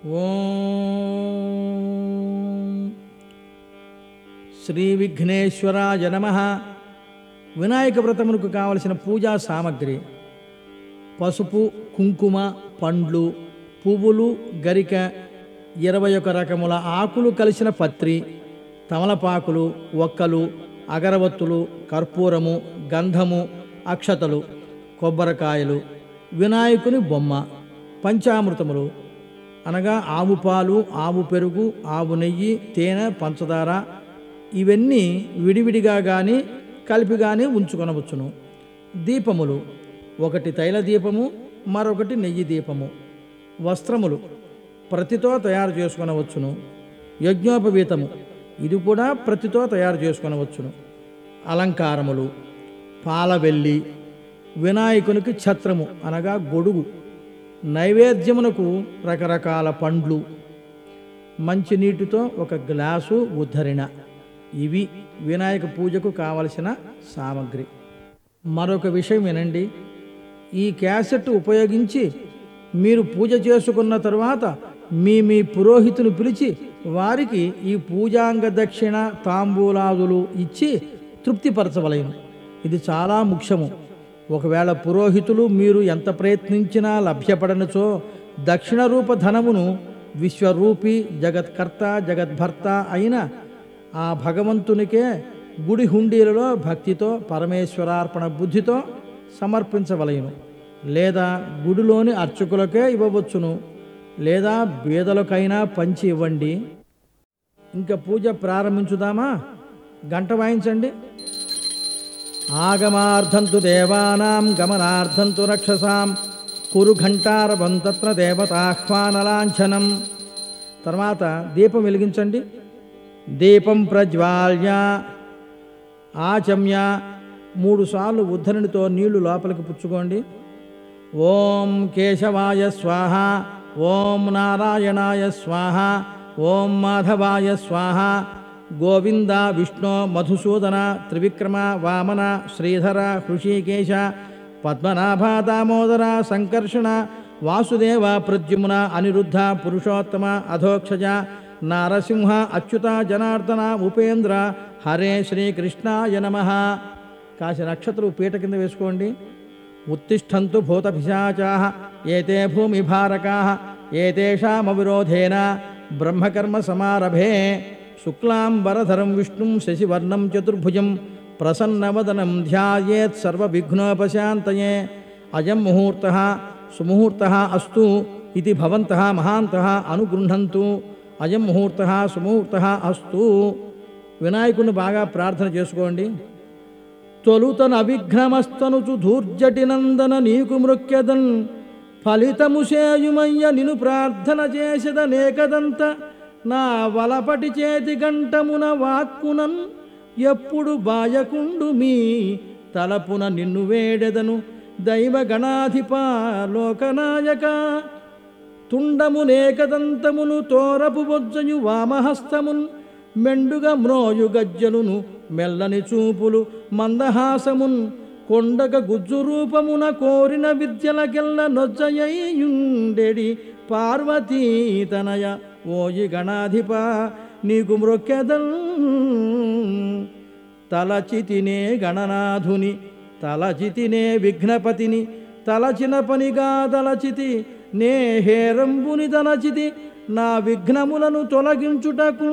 ఓం శ్రీ విఘ్నేశ్వరాయ నమ వినాయక వ్రతమునకు కావలసిన పూజా సామగ్రి పసుపు కుంకుమ పండ్లు పువ్వులు గరిక ఇరవై ఒక రకముల ఆకులు కలిసిన పత్రి తమలపాకులు ఒక్కలు అగరవత్తులు కర్పూరము గంధము అక్షతలు కొబ్బరికాయలు వినాయకుని బొమ్మ పంచామృతములు అనగా ఆవు పాలు ఆవు పెరుగు ఆవు నెయ్యి తేనె పంచదార ఇవన్నీ విడివిడిగా కానీ కలిపి కానీ ఉంచుకొనవచ్చును దీపములు ఒకటి తైల దీపము మరొకటి నెయ్యి దీపము వస్త్రములు ప్రతితో తయారు చేసుకొనవచ్చును యజ్ఞోపవీతము ఇది కూడా ప్రతితో తయారు చేసుకొనవచ్చును అలంకారములు పాలవెల్లి వినాయకునికి ఛత్రము అనగా గొడుగు నైవేద్యమునకు రకరకాల పండ్లు మంచినీటితో ఒక గ్లాసు ఉద్ధరణ ఇవి వినాయక పూజకు కావలసిన సామగ్రి మరొక విషయం వినండి ఈ క్యాసెట్ ఉపయోగించి మీరు పూజ చేసుకున్న తరువాత మీ మీ పురోహితుని పిలిచి వారికి ఈ పూజాంగ దక్షిణ తాంబూలాదులు ఇచ్చి తృప్తిపరచవలయను ఇది చాలా ముఖ్యము ఒకవేళ పురోహితులు మీరు ఎంత ప్రయత్నించినా లభ్యపడనచో దక్షిణ రూప ధనమును విశ్వరూపి జగత్కర్త జగద్భర్త అయిన ఆ భగవంతునికే గుడి హుండీలలో భక్తితో పరమేశ్వరార్పణ బుద్ధితో సమర్పించవలయను లేదా గుడిలోని అర్చకులకే ఇవ్వవచ్చును లేదా బీదలకైనా పంచి ఇవ్వండి ఇంకా పూజ ప్రారంభించుదామా గంట వాయించండి ఆగమార్థంతు దేవానాం గమనార్థంతు రక్షసాం కురు ఘంటారవం తత్ర దేవతాహ్వానలాంఛనం తర్వాత దీపం వెలిగించండి దీపం ప్రజ్వాల్య ఆచమ్య మూడు సార్లు ఉద్ధరణితో నీళ్లు లోపలికి పుచ్చుకోండి ఓం కేశవాయ స్వాహ ఓం నారాయణాయ స్వాహ ఓం మాధవాయ స్వాహ గోవింద విష్ణు మధుసూదన త్రివిక్రమ వామన శ్రీధర హృషికేశ పద్మనాభ దామోదర సంకర్షణ వాసుదేవ ప్రద్యుమ్న అనిరుద్ధ పురుషోత్తమ అధోక్షజ నారసింహ అచ్యుత జనార్దన ఉపేంద్ర హరే శ్రీకృష్ణాయ నమ కాశీ నక్షత్రం పీట కింద వేసుకోండి ఉత్తిష్టంతు భూతపిశాచా ఏతే భూమిభారకా ఏతేషామవిరోధేన బ్రహ్మకర్మ సమారభే శుక్లాంబరధరం విష్ణుం శశివర్ణం చతుర్భుజం ప్రసన్నవదనం ధ్యాయేత్ సర్వవిఘ్నోపశాంతయే అయం ముహూర్త సుముహూర్త అస్తు ఇది భవంత మహాంత అనుగృహంతు అయం ముహూర్త సుముహూర్త అస్తు వినాయకుని బాగా ప్రార్థన చేసుకోండి తొలుతన అవిఘ్నమస్తనుచు ధూర్జటినందన నీకు మృక్యదన్ ఫలితము సేయుమయ్య నిను ప్రార్థన చేసదనేకదంత నా వలపటి చేతి గంటమున వాక్కునన్ ఎప్పుడు బాయకుండు మీ తలపున నిన్ను వేడెదను దైవ గణాధిప లోకనాయక తుండమునేకదంతమును తోరపు బొజ్జయు వామహస్తమున్ మెండుగా మ్రోయు గజ్జలును మెల్లని చూపులు మందహాసమున్ కొండక గుజ్జు రూపమున కోరిన విద్యలకెల్ల నొజ్జయుండెడి పార్వతీ తనయ ఓయి గణాధిప నీకు మ్రొక్కెదల్ తలచితినే గణనాథుని తలచితినే విఘ్నపతిని తలచిన పనిగా తలచితి నే హేరంబుని తలచితి నా విఘ్నములను తొలగించుటకు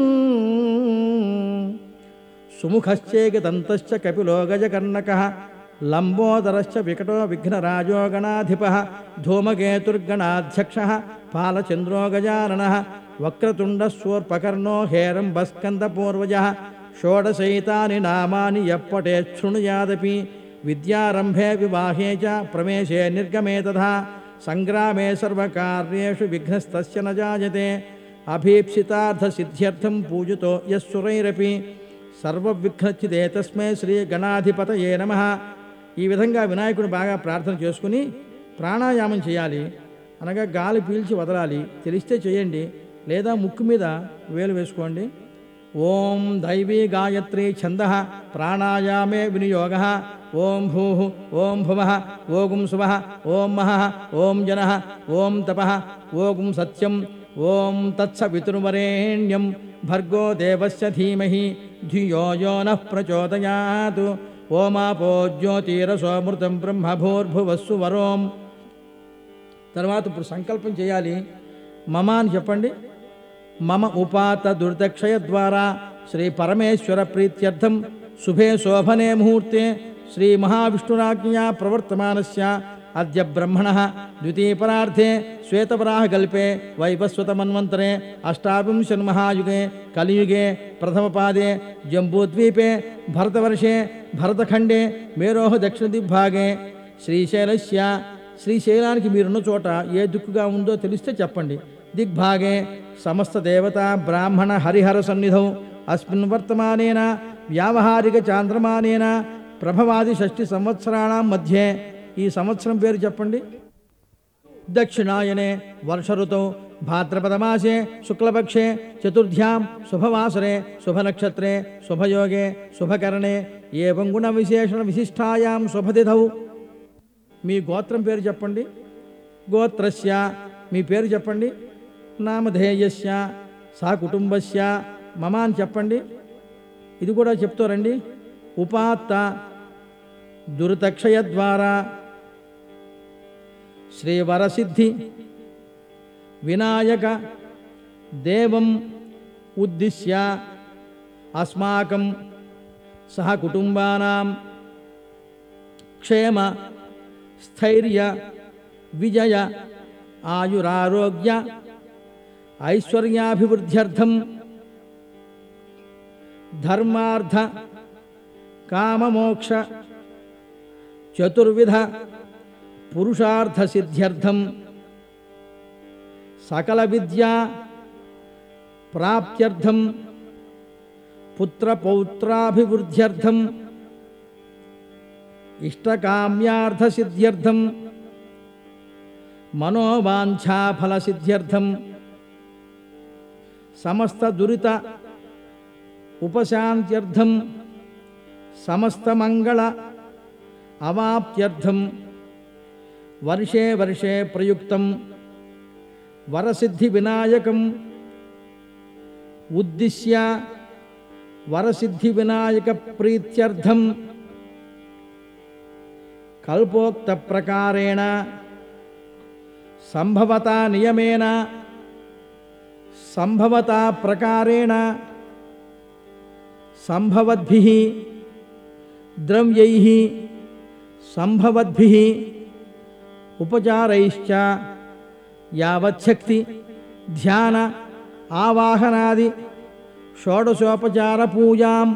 సుముఖశ్చేగదంతశ్చ కపిలో గజకర్ణక లంబోదరశ్చ వికటో విఘ్నరాజో గణాధిప ధూమకేతుర్గణాధ్యక్ష పాలచంద్రో గజానన వక్రతుండస్వోర్పకర్ణో హేరంబస్కందపూర్వజ షోడశైతాని నామాని ఎప్పటే శృణుయాదపి విద్యారంభే వివాహే చ ప్రవేశే నిర్గమే తథా సంగ్రామే సర్వకార్యేషు విఘ్నస్తస్య న జాయతే అభీప్సితార్థసిద్ధ్యర్థం పూజితో యస్సురైరపి సర్వవిఘ్నచిదే తస్మే శ్రీ గణాధిపతయే నమ ఈ విధంగా వినాయకుడు బాగా ప్రార్థన చేసుకుని ప్రాణాయామం చేయాలి అనగా గాలి పీల్చి వదలాలి తెలిస్తే చేయండి లేదా ముక్కు మీద వేలు వేసుకోండి ఓం దైవీ గాయత్రీ ఛంద ప్రాణాయామే వినియోగ ఓం భూ ఓం భువ ఓగుం శువ ఓం మహ ఓం జన ఓం తప ఓగుం సత్యం ఓం తత్సవితుర్వరేణ్యం భర్గో దేవస్య ధీమహి ధియో యో నః ప్రచోదయాత్ ఓమాపో జ్యోతిరసోమృతం బ్రహ్మభూర్భువస్సు వరోం తర్వాత ఇప్పుడు సంకల్పం చేయాలి మమ అని చెప్పండి మమ ఉపాత దుర్దక్షయ ద్వారా శ్రీ పరమేశ్వర ప్రీత్యర్థం శుభే శోభనే ముహూర్తే శ్రీ మహావిష్ణురాజ్ఞా ప్రవర్తమానస్య అద్య బ్రహ్మణ ద్వితీయపరార్థే శ్వేతవరాహకల్పే వైవస్వతమన్వంతరే అష్టావింశన్మహాయుగే కలియుగే ప్రథమపాదే జంబూద్వీపే భరతవర్షే భరతఖండే మేరోహ దక్షిణదిగ్భాగే శ్రీశైలస్య శ్రీశైలానికి మీరున్న చోట ఏ దిక్కుగా ఉందో తెలిస్తే చెప్పండి దిగ్భాగే సమస్త దేవత బ్రాహ్మణ హరిహర సన్నిధౌ అస్మిన్ వర్తమానేన వ్యావహారిక చాంద్రమానేన ప్రభవాది షష్ఠి సంవత్సరాణం మధ్యే ఈ సంవత్సరం పేరు చెప్పండి దక్షిణాయనే వర్ష ఋతౌ భాద్రపదమాసే శుక్లపక్షే చతుర్థ్యాం శుభవాసరే శుభనక్షత్రే శుభయోగే శుభకరణే ఏవం గుణ విశేషణ విశిష్టాయాం శుభతిథౌ మీ గోత్రం పేరు చెప్పండి గోత్రస్య మీ పేరు చెప్పండి నామధేయస్య సా కుటుంబస్య మమ అని చెప్పండి ఇది కూడా చెప్తారండి ఉపాత్త దురితక్షయ ద్వారా శ్రీవరసిద్ధి వినాయక దేవం ఉద్దిశ్య అస్మాకం సహ కుటుంబానాం క్షేమ స్థైర్య విజయ ఆయురారోగ్య ఐశ్వర్యాభివృద్ధ్యర్థం ధర్మార్థ కామమోక్ష చతుర్విధ పురుషార్థ సిద్ధ్యర్థం సకల విద్యా ప్రాప్త్యర్థం పుత్రపౌత్రాభివృద్ధ్యర్థం ఇష్టకామ్యార్థసిద్ధ్యర్థం మనోవాంఛాఫలసిద్ధ్యర్థం సమస్త దురిత ఉపశాంత్యర్థం సమస్తమంగళ అవాప్త్యర్థం వర్షే వర్షే ప్రయుక్తం వరసిద్ధి వినాయకం ఉద్దిశ్య వరసిద్ధి వినాయక ప్రీత్యర్థం కల్పోక్త ప్రకారేణ సంభవతా నియమేన సంభవతా ప్రకారేణ సంభవద్భి ద్రవ్యై సంభవద్భి ఉపచారైశ్చ యావచ్చక్తి ధ్యాన ఆవాహనాది షోడశోపచార పూజాం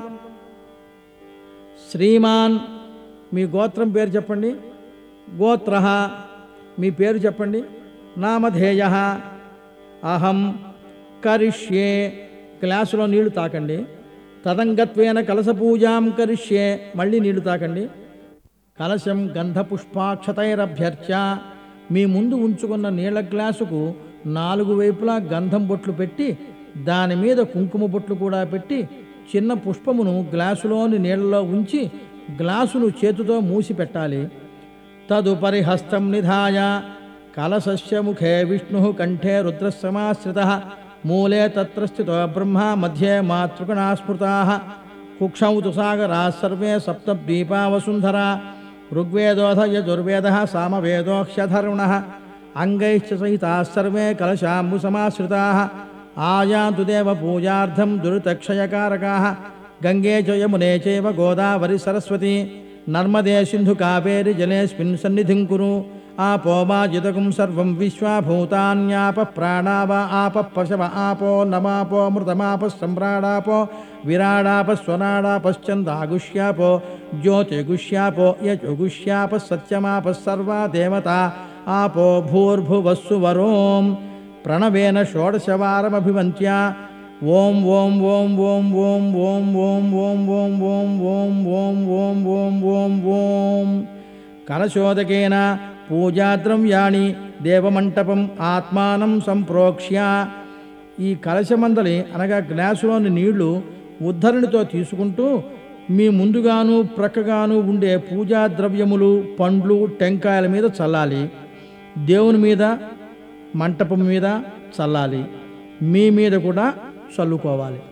శ్రీమాన్ మీ గోత్రం పేరు చెప్పండి గోత్ర మీ పేరు చెప్పండి నామధేయ అహం కరిష్యే గ్లాసులో నీళ్లు తాకండి తదంగత్వేన కలస పూజాం కరిష్యే మళ్ళీ నీళ్లు తాకండి కలశం గంధపుష్పాక్షతైరభ్యర్చ మీ ముందు ఉంచుకున్న నీళ్ళ గ్లాసుకు నాలుగు వైపులా గంధం బొట్లు పెట్టి దాని మీద కుంకుమ బొట్లు కూడా పెట్టి చిన్న పుష్పమును గ్లాసులోని నీళ్ళలో ఉంచి గ్లాసును చేతితో మూసి పెట్టాలి తదుపరి హస్తం నిధాయ కలశస్య ముఖే విష్ణు కంఠే రుద్రసమాశ్రిత మూలే తత్ర స్థితో బ్రహ్మ మధ్యే మాతృగణా స్మృతా కుక్షౌ తు సాగరా సర్వే సప్తద్వీపా వసుంధరా ఋగ్వేదోధ యజుర్వేద సామవేదోక్షధర్ణ అంగైశ్చ సహితా సర్వే కలశాంబు సమాశ్రితా ఆయాంతు దేవ పూజార్థం దురితక్షయకారకా గంగే చ యమునే చైవ గోదావరి సరస్వతి నర్మదే సింధు కావేరి జలేస్మిన్ సన్నిధిం కురు ఆపో మాజితకం సర్వం విశ్వాభూతాన్యాప ప్రాణావ ఆప పశవ ఆపో నమాపో మృతమాప సంప్రాడాపో విరాడాప స్వనాడాపశ్చందాగుష్యాపో జ్యోతిగుష్యాపో యజుగుష్యాప సత్యమాప సర్వా దేవత ఆపో భూర్భువస్సు వరోం ప్రణవేన షోడశవారమభివంత్య ఓం ఓం ఓం ఓం ఓం ఓం ఓం ఓం ఓం ఓం ఓం ఓం ఓం ఓం ఓం ఓం కలశోదకేన పూజాద్రవ్యాణి దేవమంటపం ఆత్మానం సంప్రోక్ష్య ఈ కలశమందలి అనగా గ్లాసులోని నీళ్లు ఉద్ధరణితో తీసుకుంటూ మీ ముందుగాను ప్రక్కగాను ఉండే పూజా ద్రవ్యములు పండ్లు టెంకాయల మీద చల్లాలి దేవుని మీద మంటపం మీద చల్లాలి మీ మీద కూడా చల్లుకోవాలి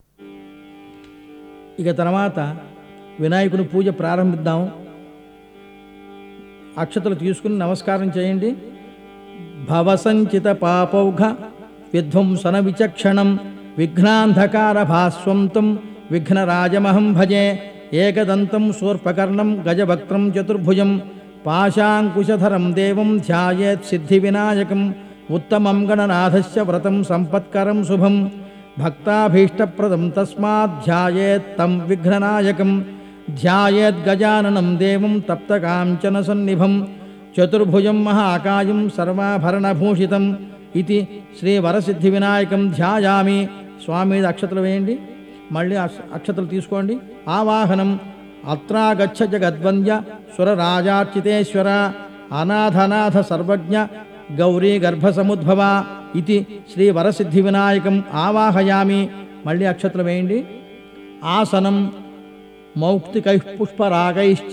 ఇక తర్వాత వినాయకుని పూజ ప్రారంభిద్దాం అక్షతలు తీసుకుని నమస్కారం చేయండి భవసంచిత పాపౌఘ విధ్వంసన విచక్షణం విఘ్నాంధకార భాస్వంతం విఘ్నరాజమహం భజే ఏకదంతం శూర్పకర్ణం గజభక్త్రం చతుర్భుజం పాశాంకుశధరం దేవం ధ్యాయేత్ సిద్ధివినాయకం ఉత్తమం గణనాథస్య వ్రతం సంపత్కరం శుభం భక్తాభీష్టప్రదం తస్మాత్ ధ్యాయేత్ తం విఘ్ననాయకం ధ్యాయేద్ గజాననం దేవం తప్తకాంచన సన్నిభం చతుర్భుజం మహాకాయం సర్వాభరణభూషితం ఇది శ్రీ వరసిద్ధి వినాయకం ధ్యాయామి స్వామి మీద అక్షతలు వేయండి మళ్ళీ అక్ష- అక్షతలు తీసుకోండి ఆవాహనం అత్రాగచ్చ జగద్వంద్య సురరాజార్చితేశ్వర అనాథనాథ సర్వజ్ఞ గౌరీ గర్భసముద్భవ ఇది శ్రీ వరసిద్ధి వినాయకం ఆవాహయామి మళ్ళీ అక్షతలు వేయండి ఆసనం మౌక్తికై పుష్పరాగైశ్చ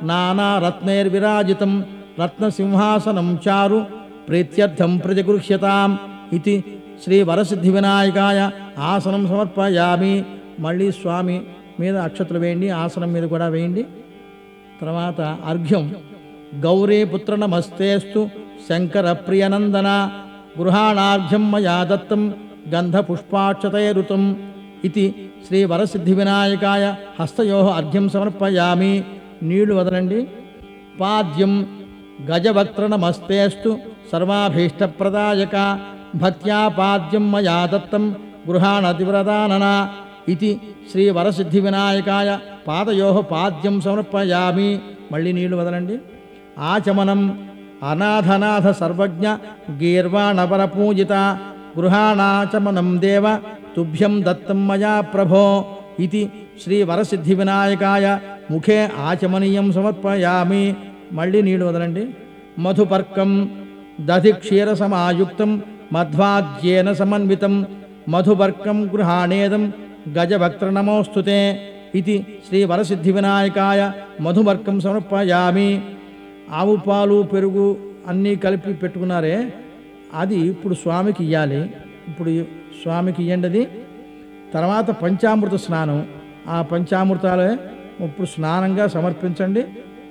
నానారత్నైర్విరాజితం రత్నసింహాసనం చారు ప్రీత్యర్థం ప్రతిగృహ్యతాం ఇది శ్రీ వరసిద్ధి వినాయకాయ ఆసనం సమర్పయామి మళ్ళీ స్వామి మీద అక్షతలు వేయండి ఆసనం మీద కూడా వేయండి తర్వాత అర్ఘ్యం గౌరీ పుత్ర నమస్తేస్తు శంకర ప్రియనందన గృహాణార్ఘ్యం మయా దత్తం గంధపుష్పాక్షతైరుతం ఇది శ్రీ వరసిద్ధి వినాయకాయ హస్తయో అర్ఘ్యం సమర్పయామి నీళ్లు వదలండి పాద్యం గజవక్త్ర నమస్తేస్తు సర్వాభీష్టప్రదాయక భక్త్యా పాద్యం మయా దత్తం గృహాణతివ్రదానన ఇది శ్రీ వరసిద్ధి వినాయకాయ పాదయో పాద్యం సమర్పయామి మళ్ళీ నీళ్లు వదలండి ఆచమనం అనాథనాథ సర్వజ్ఞ గీర్వాణపర పూజిత గృహాణాచమనం దేవ తుభ్యం దత్తం మయా ప్రభో ఇది శ్రీ వరసిద్ధి వినాయకాయ ముఖే ఆచమనీయం సమర్పయామి మళ్ళీ నీళ్లు వదలండి మధుపర్కం దధి క్షీర సమాయుక్తం మధ్వాజ్యేన సమన్వితం మధుపర్కం గృహాణేదం గజభక్త్ర నమోస్తుతే ఇది శ్రీ వరసిద్ధి వినాయకాయ మధుమర్కం సమర్పయామి ఆవు పాలు పెరుగు అన్నీ కలిపి పెట్టుకున్నారే అది ఇప్పుడు స్వామికి ఇవ్వాలి ఇప్పుడు ఈ స్వామికి ఇవ్వండి అది తర్వాత పంచామృత స్నానం ఆ పంచామృతాలే ఇప్పుడు స్నానంగా సమర్పించండి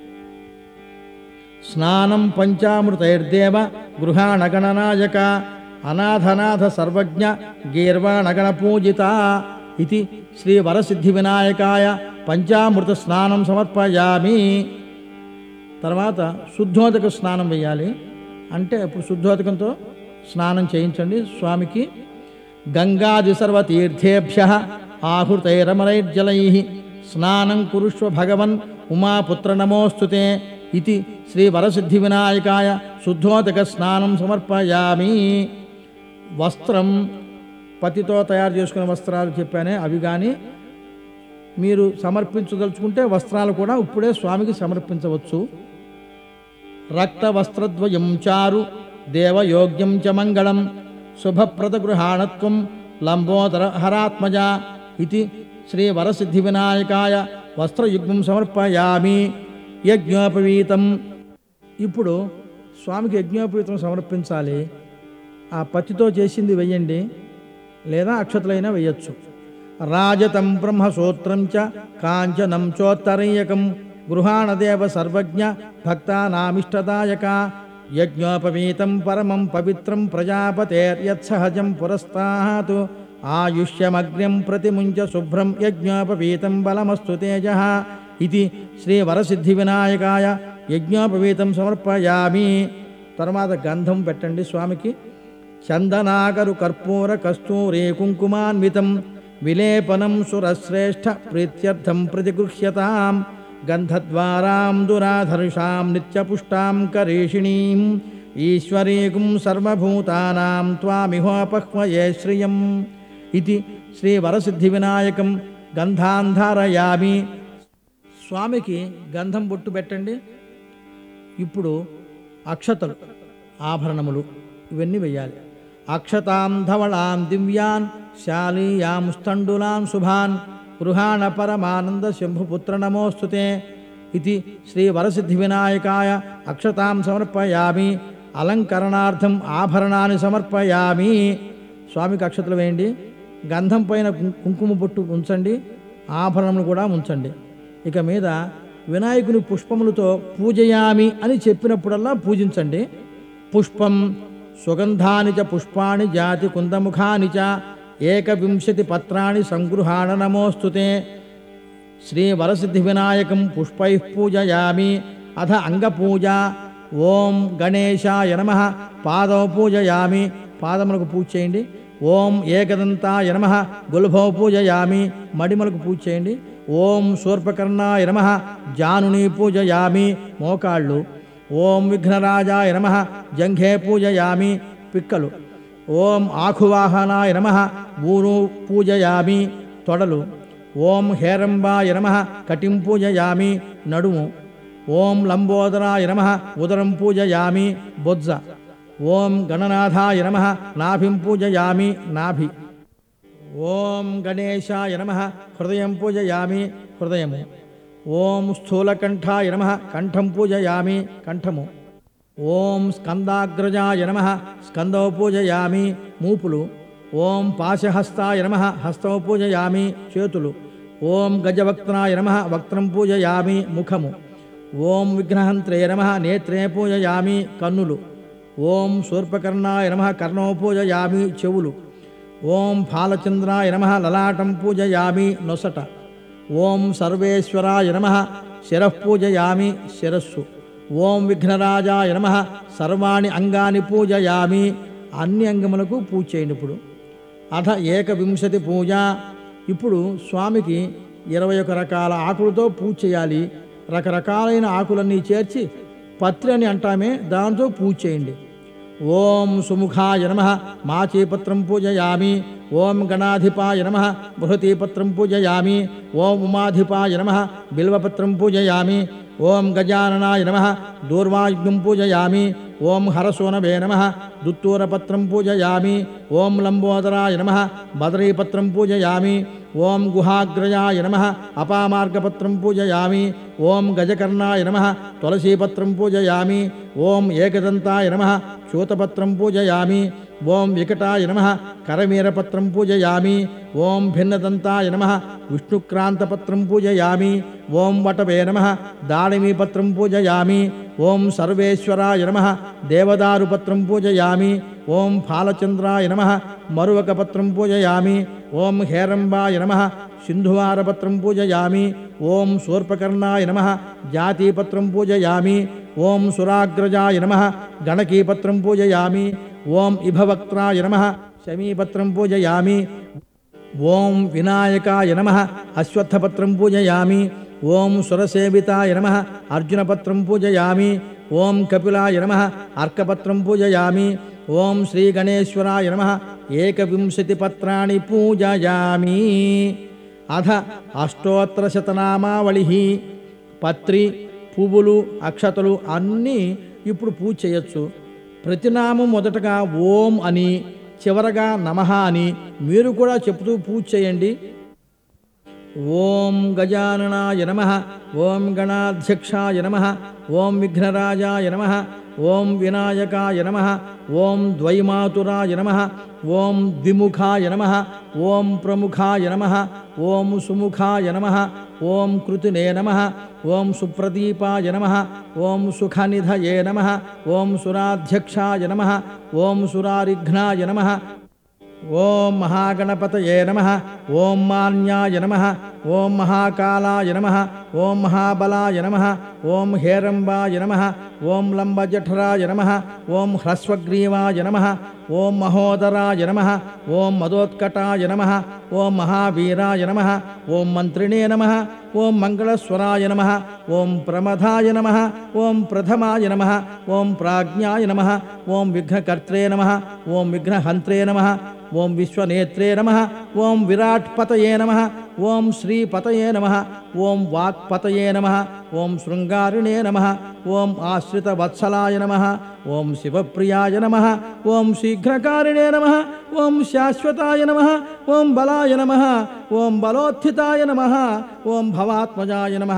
స్నానం పంచామృతైర్దేవ గృహాణగణనాయక అనాథనాథ సర్వజ్ఞ గీర్వాణగణ పూజిత ఇది శ్రీ వరసిద్ధి వినాయకాయ పంచామృత స్నానం సమర్పయామి తర్వాత శుద్ధోదక స్నానం వేయాలి అంటే ఇప్పుడు శుద్ధోదకంతో స్నానం చేయించండి స్వామికి గంగాది సర్వతీర్థేభ్య ఆహృతైరమరైర్జలై స్నానం కురుష్వ భగవన్ ఉమాపుత్ర నమోస్తుతే ఇది శ్రీ వరసిద్ధి వినాయకాయ శుద్ధోదక స్నానం సమర్పయామి వస్త్రం పతితో తయారు చేసుకునే వస్త్రాలు చెప్పానే అవి కానీ మీరు సమర్పించదలుచుకుంటే వస్త్రాలు కూడా ఇప్పుడే స్వామికి సమర్పించవచ్చు రక్త వస్త్రద్వయం చారు దేవయోగ్యం చ మంగళం శుభప్రద గృహాణత్వం లంబోదర హరాత్మజ ఇది శ్రీ వరసిద్ధి వినాయకాయ వస్త్రయుగ్మం సమర్పయామి యజ్ఞోపవీతం ఇప్పుడు స్వామికి యజ్ఞోపవీతం సమర్పించాలి ఆ పత్తితో చేసింది వెయ్యండి లేదా అక్షతలైనా వేయచ్చు రాజతం బ్రహ్మసూత్రం చ కాంచనం చోత్తరీయకం గృహాణదేవ సర్వజ్ఞ భక్తానామిష్టదాయక యజ్ఞోపవీతం పరమం పవిత్రం ప్రజాపతేర్యత్సహజం పురస్తాత్ ఆయుష్యమగ్ర్యం ప్రతిముంచ శుభ్రం యజ్ఞోపవీతం బలమస్తు తేజ ఇది శ్రీ వరసిద్ధి వినాయకాయ యజ్ఞోపవీతం సమర్పయామి తర్వాత గంధం పెట్టండి స్వామికి చందనాగరు కర్పూర కస్తూరే కుంకుమాన్వితం విలేపనం సురశ్రేష్ఠ ప్రీత్యర్థం ప్రతిగృహ్యతాం గంధద్వారాం దురాధర్షాం నిత్యపుష్టాం కరీషిణీం ఈశ్వరీకుం సర్వభూతానాం త్వామిహోపహ్వయే శ్రియం ఇది శ్రీ వరసిద్ధి వినాయకం గంధాంధారయామి స్వామికి గంధం బొట్టు పెట్టండి ఇప్పుడు అక్షతలు ఆభరణములు ఇవన్నీ వెయ్యాలి అక్షతాం ధవళాం దివ్యాన్ శాలీయాం స్థండులాం శుభాన్ గృహాణ పరమానంద శంభుపుత్ర నమోస్తుతే ఇది శ్రీ వరసిద్ధి వినాయకాయ అక్షతాం సమర్పయామి అలంకరణార్థం ఆభరణాన్ని సమర్పయామి స్వామికి అక్షతలు వేయండి గంధం పైన కుం- కుంకుమ బొట్టు ఉంచండి ఆభరణములు కూడా ఉంచండి ఇక మీద వినాయకుని పుష్పములతో పూజయామి అని చెప్పినప్పుడల్లా పూజించండి పుష్పం సుగంధాని చ పుష్పాణి జాతి కుందముఖాని చ ఏకవింశతి పత్రాణి సంగృహాణ నమోస్తుతే శ్రీ వరసిద్ధి వినాయకం పుష్పై పూజయామి అథ అంగపూజ ఓం గణేశాయ నమ పాదవ పూజయామి పాదములకు పూజ చేయండి ఓం ఏకదంతాయ నమ గుల్భవ పూజయామి మడిమలకు పూజ చేయండి ఓం శూర్పకర్ణాయ నమ జానుని పూజయామి మోకాళ్ళు ఓం విఘ్నరాజాయ నమ జంఘే పూజయామి పిక్కలు ఓం ఆఖువాహనాయ నమ ఊరు పూజయామి తొడలు ఓం హేరంబాయ నమ కటిం పూజయామి నడుము ఓం లంబోదరాయ నమ ఉదరం పూజయామి బొజ్జ ఓం గణనాథాయ నమ నాభిం పూజయామి నాభి ఓం గణేశాయ నమ హృదయం పూజయామి హృదయము ఓం స్థూలకంఠాయ నమ కంఠం పూజయామి కంఠము ఓం స్కందాగ్రజాయ నమ స్కందవ పూజయామి మూపులు ఓం పాశహస్తాయ నమ హస్తవ పూజయామి చేతులు ఓం గజవక్త్రాయ నమ వక్త్రం పూజయామి ముఖము ఓం విఘ్నహంత్రే నమ నేత్రే పూజయామి కన్నులు ఓం శూర్పకర్ణాయ నమ కర్ణో పూజయామి చెవులు ఓం ఫాలచంద్రాయ నమ లలాటం పూజయామి నొసట ఓం సర్వేశ్వరాయ నమ శిరః పూజయామి శిరస్సు ఓం విఘ్నరాజాయ నమ సర్వాణి అంగాని పూజయామి అన్ని అంగములకు పూజ చేయండి ఇప్పుడు అథ ఏకవింశతి పూజ ఇప్పుడు స్వామికి ఇరవై ఒక రకాల ఆకులతో పూజ చేయాలి రకరకాలైన ఆకులన్నీ చేర్చి పత్రి అని అంటామే దాంతో పూజ చేయండి ఓం సుముఖాయ నమ మాచీపత్రం పూజయామి ఓం గణాధిపాయ నమ బృహతీపత్రం పూజయామి ఓం ఉమాధిపాయ నమ బిల్వపత్రం పూజయామి ఓం గజాననాయ నమ దూర్వాయుగ్ం పూజయామి ఓం హరసోనవే నమ దుత్తూరపత్రం పూజయామి ఓం లంబోదరాయ నమ బదరీపత్రం పూజయామి ఓం గుహాగ్రజాయ నమ అపామార్గపత్రం పూజయామి ఓం గజకర్ణాయ నమ తులసీపత్రం పూజయామి ఓం ఏకదంతాయ నమ చూతపత్రం పూజయామి ఓం వికటాయ నమ కరవీరపత్రం పూజయామి ఓం భిన్నదంతాయ నమ విష్ణుక్రాంతపత్రం పూజయామి ఓం వటవే నమ దాళిమీపత్రం పూజయామి ఓం సర్వేశ్వరాయ నమ దేవదారుపత్రం పూజయామి ఓం ఫాలచంద్రాయ నమ మరువకపత్రం పూజయామి ఓం హేరంబాయ నమ సింధువారపత్రం పూజయామి ఓం శూర్పకర్ణాయ నమ జాతీపత్రం పూజయామి ఓం సురాగ్రజాయ నమ గణకీపత్రం పూజయామి ఓం ఇభవక్త్రాయ నమ శమీపత్రం పూజయామి ఓం వినాయకాయ నమ అశ్వత్థపత్రం పూజయామి ఓం సురసేవితాయ నమ అర్జునపత్రం పూజయామి ఓం కపిలాయ నమ అర్కపత్రం పూజయామి ఓం శ్రీగణేశ్వరాయ నమ ఏకవింశతి పత్రాణి పూజయామి అథ అష్టోత్తరశతనామావళి పత్రి పువ్వులు అక్షతలు అన్నీ ఇప్పుడు పూజ చేయొచ్చు ప్రతినామం మొదటగా ఓం అని చివరగా నమః అని మీరు కూడా చెప్తూ పూజ చేయండి ఓం గజాననాయ నమ ఓం గణాధ్యక్షాయ నమ ఓం విఘ్నరాజాయ నమ ఓం వినాయకాయ నమ ఓం ద్వైమాతురాయ నమ ఓం ద్విముఖాయ నమ ఓం ప్రముఖాయ నమ ఓం సుముఖాయ నమ ఓం కృతినే నమ ఓం సుప్రదీపాయ నమ ఓం సుఖనిధయే నమ ఓం సురాధ్యక్షాయ నమ ఓం సురారిఘ్నాయ నమ ఓం మహాగణపతయే నమ ఓం మాన్యాయ నమ ఓం మహాకాలాయ నమ ఓం మహాబలాయ నమ ఓం హేరంబాయ నమ ఓం లంబజఠరాయ నమ ఓం హ్రస్వగ్రీవాయ నమ ఓం మహోదరాయ నమ ఓం మదోత్కటాయ నమ ఓం మహావీరాయ నమ ఓం మంత్రిణే నమ ఓం మంగళస్వరాయ నమ ఓం ప్రమథాయ నమ ఓం ప్రథమాయ నమ ఓం ప్రాజ్ఞాయ నమ ఓం విఘ్నకర్త్రే నమ ఓం విఘ్నహంత్రే నమ ఓం విశ్వనేత్రే నమ ఓం విరాట్పతయే నమ ఓం శ్రీపతయే నమ ఓం వాక్పతయే నమ ఓం శృంగారిణే నమ ఓం ఆశ్రితవత్సలాయ నమ ఓం శివప్రియాయ నమ ఓం శీఘ్రకారిణే నమ ఓం శాశ్వతాయ నమ ఓం బలాయ నమ ఓం బలోత్థితాయ నమ ఓం భవాత్మజాయ నమ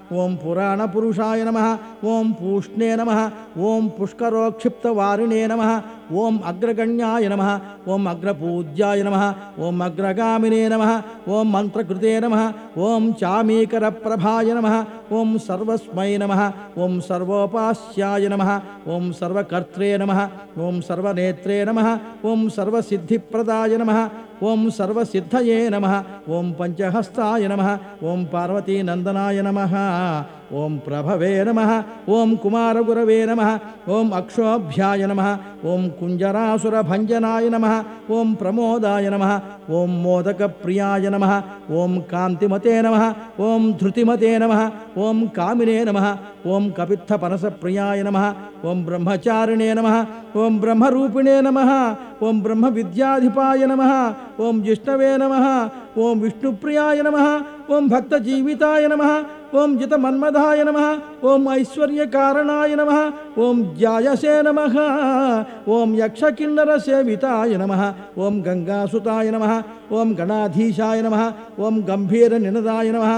ఓం పురాణ పురుషాయ నమ ఓం పూష్ణే నమ ఓం పుష్కరోక్షిప్తవారిణే నమ ఓం అగ్రగణ్యాయ నమ ఓం అగ్రపూజ్యాయ నమ ఓం అగ్రగామినే నమ ఓం మంత్రకృతే నమ ఓం చామీకర ప్రభాయ నమ ఓం సర్వస్మై నమ ఓం సర్వోపాస్యాయ నమ ఓం సర్వకర్త్రే నమ ఓం సర్వనేత్రే నమ ఓం సర్వసిద్ధిప్రదాయ నమ ఓం సర్వసిద్ధయే నమ ఓం పంచహస్తాయ నమ ఓం పార్వతీనందనాయ నమ ఓం ప్రభవే నమ ఓం కుమారగురవే నమ ఓం అక్షోభ్యాయ నమ ఓం కుంజరాసురభంజనాయ నమ ఓం ప్రమోదాయ నమ ఓం మోదకప్రియాయ నమ ఓం కాంతిమతే నమ ఓం ధృతిమతే నమ ఓం కామినే నమ ఓం కపిత్థపనసప్రియాయ నమ ఓం బ్రహ్మచారిణే నమ ఓం బ్రహ్మరూపిణే నమ ఓం బ్రహ్మ విద్యాధిపాయ నమ ఓం జిష్ణవే నమ ఓం విష్ణుప్రియాయ నమ ఓం భక్తజీవితాయ నమ ఓం జితమన్మధాయ నమ ఓం ఐశ్వర్యకారణాయ నమ ఓం జాయసే నమ ఓం యక్షకిన్నర సేవితాయ నమ ఓం గంగాసుతాయ నమ ఓం గణాధీశాయ నమ ఓం గంభీర నినదాయ నమ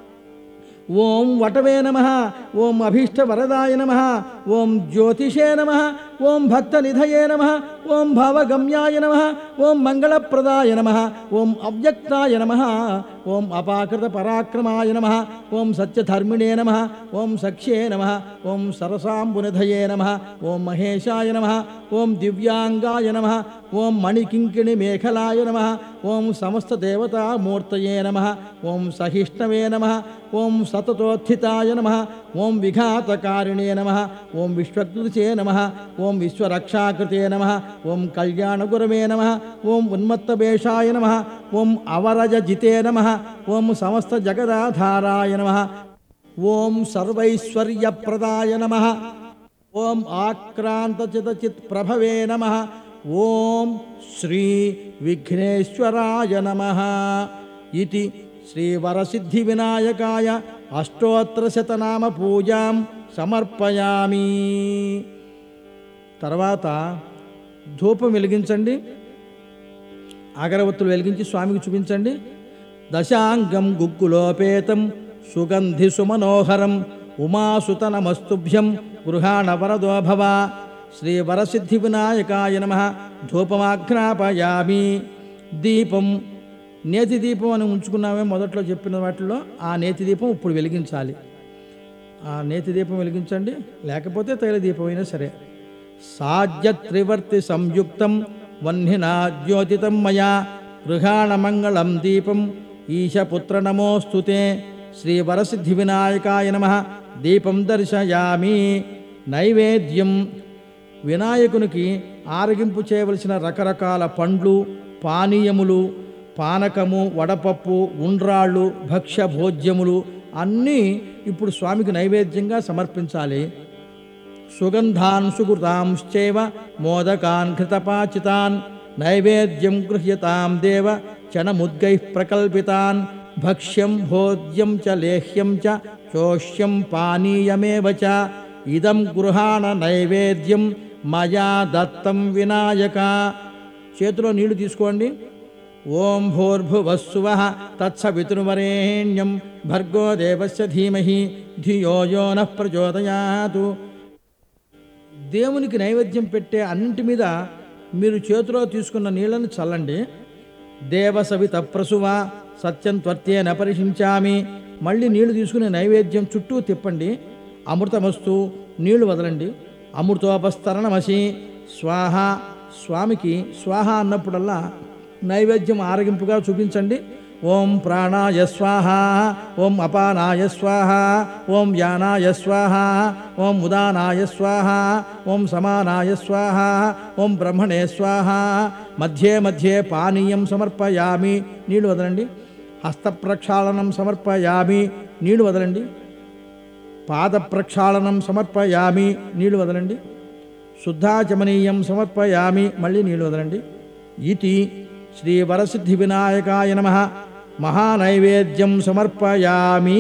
ఓం వటవే నమ ఓం అభీష్టవరదాయ నమ ఓం జ్యోతిషే నమ ఓం భక్తనిధయే నమ ఓం భావగమ్యాయ నమ ఓం మంగళప్రదాయ నమ ఓం అవ్యక్తాయ నమ ఓం అపాకృత పరాక్రమాయ నమ ఓం సత్యధర్మిణే నమ ఓం సఖ్యే నమ ఓం సరసాంబునిధయే నమ ఓం మహేశాయ నమ ఓం దివ్యాంగాయ నమ ఓం మణికింకిణి మేఖలాయ నమ ఓం సమస్త దేవతామూర్తయే నమ ఓం సహిష్ణవే నమ ఓం సతతోత్థితాయ నమ ఓం విఘాతకారిణే నమ ఓం విశ్వకృతిచే నమ ఓం విశ్వరక్షాకృతే నమ ఓం కళ్యాణగురవే నమ ఓం ఉన్మత్తవేషాయ నమ ఓం అవరజజితే నమ ఓం సమస్త జగదాధారాయ నమ ఓం సర్వైశ్వర్యప్రదాయ నమ ఓం ఆక్రాంతచితచిత్ ప్రభవే నమ ఓం శ్రీ విఘ్నేశ్వరాయ నమ ఇది శ్రీవరసిద్ధి వినాయకాయ అష్టోత్తరశతనామ పూజాం సమర్పయామి తర్వాత ధూపం వెలిగించండి అగరవత్తులు వెలిగించి స్వామికి చూపించండి దశాంగం గుగ్గులోపేతం సుగంధి సుమనోహరం ఉమాసుతనమస్తుభ్యం గృహాణ వరదో భవ శ్రీ వరసిద్ధి వినాయకాయ నమ ధూపమాఘ్రాపయామి దీపం నేతి దీపం అని ఉంచుకున్నామే మొదట్లో చెప్పిన వాటిలో ఆ నేతి దీపం ఇప్పుడు వెలిగించాలి ఆ నేతి దీపం వెలిగించండి లేకపోతే తైల దీపం అయినా సరే సాధ్య త్రివర్తి సంయుక్తం వహ్నినా జ్యోతితం మయా గృహాణ మంగళం దీపం ఈశపుత్ర నమోస్తుతే శ్రీ వరసిద్ధి వినాయకాయ నమ దీపం దర్శయామి నైవేద్యం వినాయకునికి ఆరగింపు చేయవలసిన రకరకాల పండ్లు పానీయములు పానకము వడపప్పు ఉండ్రాళ్ళు భక్ష్య భోజ్యములు అన్నీ ఇప్పుడు స్వామికి నైవేద్యంగా సమర్పించాలి సుగంధాన్ సుకృతాంశ్చైవ మోదకాన్ ఘృతపాచితాన్ నైవేద్యం గృహ్యతాం దేవ చనముద్గై ప్రకల్పితాన్ భక్ష్యం భోజ్యం చ లేహ్యం చ చోష్యం పానీయమేవ చ ఇదం గృహాణ నైవేద్యం మయా దత్తం వినాయక చేతిలో నీళ్లు తీసుకోండి ఓం భూర్భువస్సువ తత్సవితుర్వరేణ్యం భర్గో దేవస్య ధీమహి ధియో యో నః ప్రచోదయాతు దేవునికి నైవేద్యం పెట్టే అన్నింటి మీద మీరు చేతిలో తీసుకున్న నీళ్లను చల్లండి దేవసవిత ప్రసువ సత్యం త్వర్త్యేన పరిశించామి మళ్ళీ నీళ్లు తీసుకుని నైవేద్యం చుట్టూ తిప్పండి అమృతమస్తు నీళ్లు వదలండి అమృతోపస్తరణమసి స్వాహ స్వామికి స్వాహ అన్నప్పుడల్లా నైవేద్యం ఆరగింపుగా చూపించండి ఓం ప్రాణాయ స్వాహ ఓం అపానాయ స్వాహ ఓం యానాయ స్వాహ ఓం ఉదానాయ స్వాహ ఓం సమానాయ స్వాహ ఓం బ్రహ్మణే స్వాహ మధ్యే మధ్యే పానీయం సమర్పయామి నీళ్లు వదలండి హస్త ప్రక్షాళనం సమర్పయామి నీళ్లు వదలండి పాద ప్రక్షాళనం సమర్పయామి నీళ్లు వదలండి శుద్ధాచమనీయం సమర్పయామి మళ్ళీ నీళ్లు వదలండి ఇతి శ్రీ వరసిద్ధి వినాయకాయ నమ మహానైవేద్యం సమర్పయామి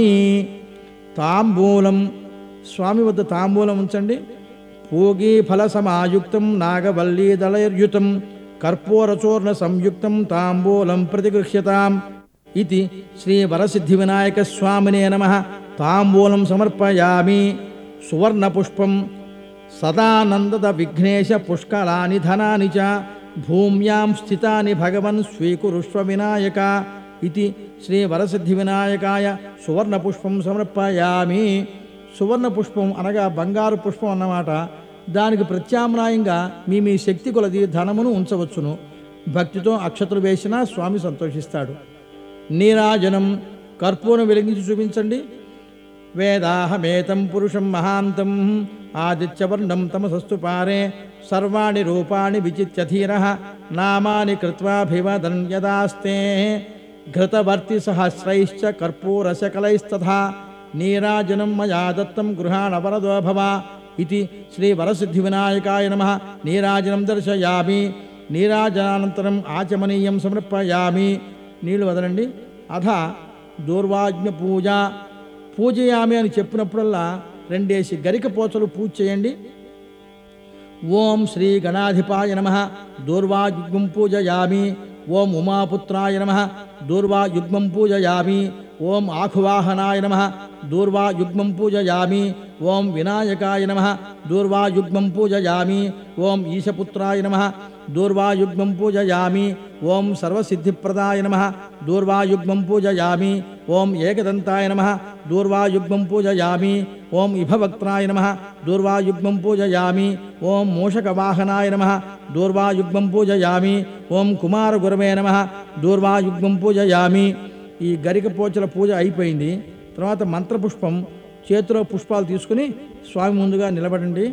తాంబూలం స్వామి వద్ద తాంబూలం ఉంచండి పూగీ ఫల సమాయుక్తం నాగవల్లీ దళయుతం కర్పూరచూర్ణ సంయుక్తం తాంబూలం ప్రతిగృహ్యతాం ఇది శ్రీ వరసిద్ధి వినాయక స్వామినే నమ తాంబూలం సమర్పయామి సువర్ణపుష్పం సదానందద విఘ్నేశ పుష్కలాని ధనాని చ భూమ్యాం స్థితాని భగవన్ స్వీకురుష్వ వినాయక ఇది శ్రీ వరసిద్ధి వినాయకాయ సువర్ణ పుష్పం సమర్పయామి సువర్ణ పుష్పం అనగా బంగారు పుష్పం అన్నమాట దానికి ప్రత్యామ్నాయంగా మీ మీ శక్తి కొలది ధనమును ఉంచవచ్చును భక్తితో అక్షతలు వేసినా స్వామి సంతోషిస్తాడు నీరాజనం కర్పూరం వెలిగించి చూపించండి వేదాహమేతం పురుషం మహాంతం ఆదిత్యవర్ణం తమసస్తు పారే సర్వాణి రూపాణి విచిత్యధీర నామాని కృత్వాభివదన్ యదాస్తే ఘృతవర్తి సహస్రైశ్చ కర్పూరశకలైస్తథా నీరాజనం మయా దత్తం గృహాణ వరదో భవ ఇది శ్రీ వరసిద్ధి వినాయకాయ నమ నీరాజనం దర్శయామి నీరాజనానంతరం ఆచమనీయం సమర్పయామి నీళ్లు వదలండి అథ దూర్వాజ్ఞ పూజ పూజయామి అని చెప్పినప్పుడల్లా రెండేసి గరిక పోచలు పూజ చేయండి ఓం శ్రీ గణాధిపాయ నమ దూర్వాయుగ్మం పూజయామి ఓం ఉమాపుత్రాయ నమ దూర్వాయుగ్మం పూజయామి ఓం ఆఖువాహనాయ నమ దూర్వాయుగ్మం పూజయామి ఓం వినాయకాయ నమ దూర్వాయుగ్మం పూజయామి ఓం ఈశపుత్రాయ నమ దూర్వాయుగ్మం పూజయామి ఓం సర్వసిద్ధిప్రదాయ నమ దూర్వాయుగ్మం పూజయామి ఓం ఏకదంతాయ నమ దూర్వాయుగ్మం పూజయామి ఓం ఇభవక్త్రాయ నమ దూర్వాయుగ్మం పూజయామి ఓం మూషకవాహనాయ నమ దూర్వాయుగ్మం పూజయామి ఓం కుమారగురవే నమ దూర్వాయుగ్మం పూజయామి ఈ గరిక పోచల పూజ అయిపోయింది తర్వాత మంత్రపుష్పం చేతిలో పుష్పాలు తీసుకుని స్వామి ముందుగా నిలబడండి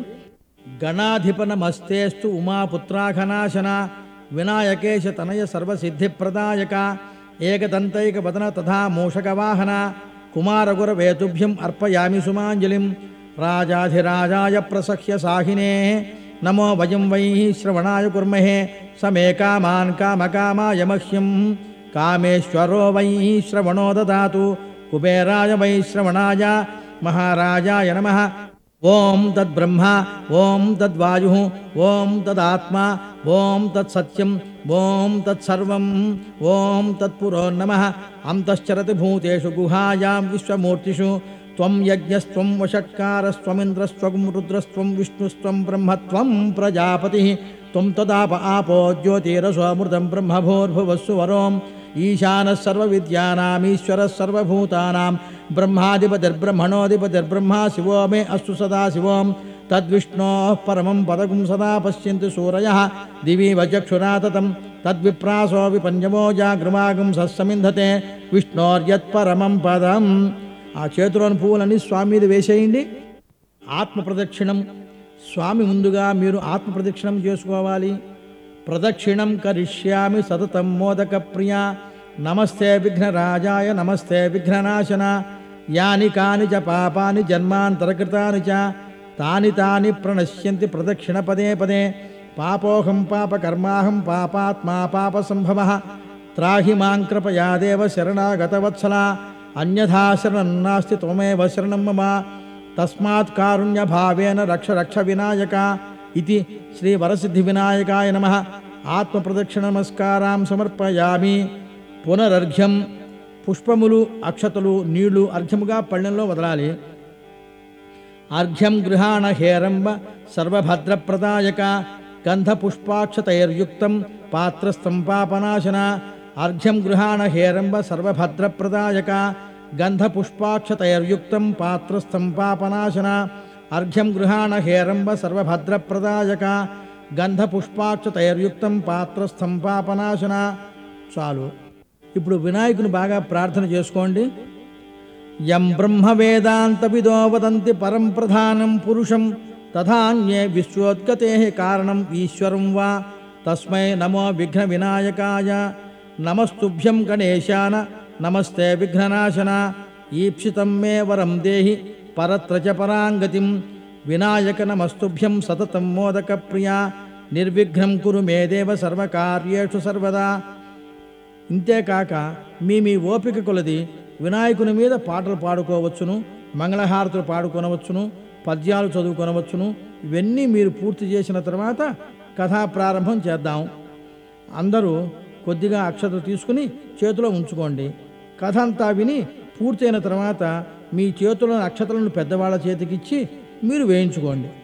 గణాధిపనమస్తేస్తు ఉమాపుత్రాఘనాశన వినాయకేశ తనయ సర్వసిద్ధిప్రదాయక ఏకదంతైక వదన తథా మూషకవాహన కుమారగురవేతుభ్యం అర్పయామి సుమాంజలిం రాజాధిరాజాయ ప్రసహ్య సాహినే నమో వయం వై శ్రవణాయ కుర్మహే సమే కామాన్ కామకామాయ మహ్యం కామేశ్వరో వై శ్రవణో దదాతు కుబేరాయ వై శ్రవణాయ మహారాజాయ నమ ఓం తద్బ్రహ్మ ఓం తద్వాయు ఓం తదాత్మా ఓం తత్సత్యం ఓం తత్సర్వం ఓం తత్పురో నమ అంతశ్చరతి భూతేషు గుహాయాం విశ్వమూర్తిషు త్వం యజ్ఞస్త్వం వషట్కారస్త్వమింద్రస్త్వం రుద్రస్త్వం విష్ణుస్త్వం బ్రహ్మత్వం ప్రజాపతి త్వం తదాప ఆపో జ్యోతిరసోమృతం బ్రహ్మభూర్భువస్సు వరోం ఈశానः సర్వవిద్యానామీశ్వరः సర్వభూతానాం బ్రహ్మాధిపతిర్బ్రహ్మణోధిపతిర్బ్రహ్మా శివో మే అస్తు సదా శివోం తద్విష్ణోः పరమం పదగుం సదా పశ్యంతి సూరయः దివి వచక్షురాతతం తద్విప్రాసో విపంజమో జాగృమాగం సస్సమింధతే విష్ణోర్యత్పరమం పదం ఆ చేతిలోని పువ్వులన్నీ స్వామి మీద వేసేయండి ఆత్మ ప్రదక్షిణం స్వామి ముందుగా మీరు ఆత్మ ప్రదక్షిణం చేసుకోవాలి ప్రదక్షిణం కరిష్యామి సతతం మోదక ప్రియ నమస్తే విఘ్నరాజాయ నమస్తే విఘ్ననాశన యాని కాని చ పాపాని జన్మాంతరకృతాని చ తాని తాని ప్రణశ్యంతి ప్రదక్షిణ పదే పదే పాపోహం పాపకర్మాహం పాపాత్మా పాపసంభవ త్రాహి మాం కృపయా దేవ శరణాగతవత్సల అన్యథా శరణం నాస్తి త్వమేవ శరణం మమ తస్మాత్ కారుణ్యభావేన రక్ష రక్ష వినాయక ఇది శ్రీ వరసిద్ధి వినాయకాయ నమ ఆత్మ ప్రదక్షిణ నమస్కారం సమర్పయామి పునరర్ఘ్యం పుష్పములు అక్షతలు నీళ్లు అర్ఘ్యముగా పళ్ళెంలో వదలాలి అర్ఘ్యం గృహాణ హేరంబ సర్వభద్రప్రదాయక గంధపుష్పాక్షతైర్యుక్తం పాత్రస్థం పాపనాశన అర్ఘ్యం గృహాణ హేరంబ సర్వభద్రప్రదాయక గంధపుష్పాక్షతైర్యుక్తం పాత్రస్థం పాపనాశన అర్ఘ్యం గృహాణ హేరంబ సర్వభద్రప్రదాయక గంధపుష్పాక్షతైర్యుక్తం పాత్రస్థం పాపనాశన చాలు ఇప్పుడు వినాయకుని బాగా ప్రార్థన చేసుకోండి యం బ్రహ్మ వేదాంతవిదో వదంతి పరం ప్రధానం పురుషం తథాన్యే విశ్వోత్కతే కారణం ఈశ్వరం వా తస్మై నమో విఘ్న వినాయకాయ నమస్తుభ్యం గణేశాన నమస్తే విఘ్ననాశన ఈప్సితం మే వరం దేహి పరత్ర చ పరాంగతిం వినాయక నమస్తుభ్యం సతతం మోదక ప్రియా నిర్విఘ్నం కురు మే దేవ సర్వకార్యేషు సర్వదా ఇంతేకాక మీ మీ ఓపిక కొలది వినాయకుని మీద పాటలు పాడుకోవచ్చును మంగళహారతులు పాడుకొనవచ్చును పద్యాలు చదువుకొనవచ్చును ఇవన్నీ మీరు పూర్తి చేసిన తర్వాత కథా ప్రారంభం చేద్దాం అందరూ కొద్దిగా అక్షతలు తీసుకుని చేతిలో ఉంచుకోండి కథ అంతా విని పూర్తయిన తర్వాత మీ చేతుల అక్షతలను పెద్దవాళ్ళ చేతికిచ్చి మీరు వేయించుకోండి